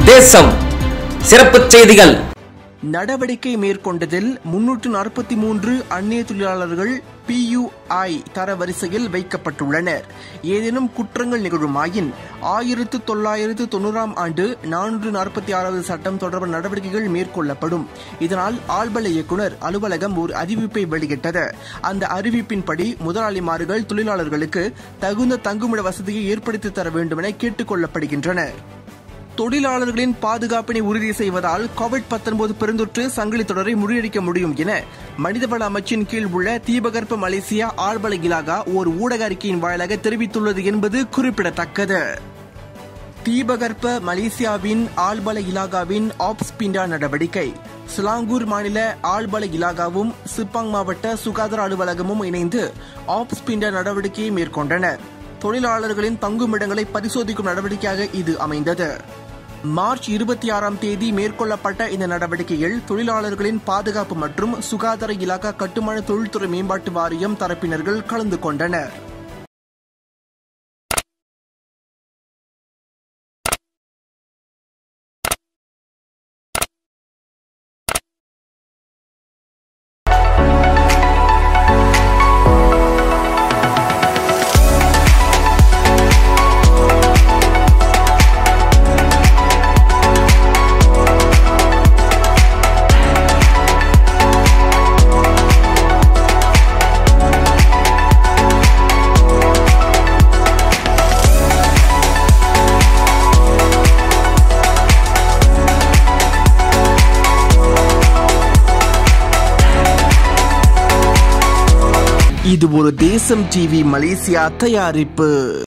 தேசம் சிறப்புச் செய்திகள் நடவடிக்கை மேற்கொண்டதில் முன்னூற்று நாற்பத்தி மூன்று அந்நிய தொழிலாளர்கள் பியுஐ தரவரிசையில் வைக்கப்பட்டுள்ளனர் ஏதேனும் குற்றங்கள் நிகழுமாயின் ஆயிரத்து தொள்ளாயிரத்து தொண்ணூறாம் ஆண்டு நானூற்று நாற்பத்தி ஆறாவது சட்டம் தொடர்பான நடவடிக்கைகள் மேற்கொள்ளப்படும் இதனால் ஆள்பல இயக்குனர் அலுவலகம் ஒரு அறிவிப்பை வெளியிட்டது அந்த அறிவிப்பின்படி முதலாளிமார்கள் தொழிலாளர்களுக்கு தகுந்த தங்குமிட வசதியை ஏற்படுத்தி தர வேண்டும் என கேட்டுக் கொள்ளப்படுகின்றனர் தொழிலாளர்களின் பாதுகாப்பினை உறுதி செய்வதால் கோவிட் 19 பெருந்தொற்று சங்கிலி தொடரை முறியடிக்க முடியும் என மனிதவள அமைச்சின் கீழ் உள்ள தீபகற்ப மலேசியா ஆழ்வல இலாகா ஒரு ஊடக அறிக்கையின் வாயிலாக தெரிவித்துள்ளது என்பது குறிப்பிடத்தக்கது தீபகற்ப மலேசியாவின் ஆழ்பல இலாகாவின் ஆப்ஸ் பிண்டா நடவடிக்கை சிலாங்கூர் மாநில ஆழ்பல இலாகாவும் சிப்பாங் மாவட்ட சுகாதார அலுவலகமும் இணைந்து ஆப்ஸ் பிண்டா நடவடிக்கையை மேற்கொண்டனர் தொழிலாளர்களின் தங்குமிடங்களை பரிசோதிக்கும் நடவடிக்கையாக இது அமைந்தது மார்ச் இருபத்தி ஆறாம் தேதி மேற்கொள்ளப்பட்ட இந்த நடவடிக்கையில் தொழிலாளர்களின் பாதுகாப்பு மற்றும் சுகாதார இலாகா கட்டுமான தொழில்துறை மேம்பாட்டு வாரியம் தரப்பினர்கள் கலந்து கொண்டனர் இது ஒரு தேசம் டிவி மலேசியா தயாரிப்பு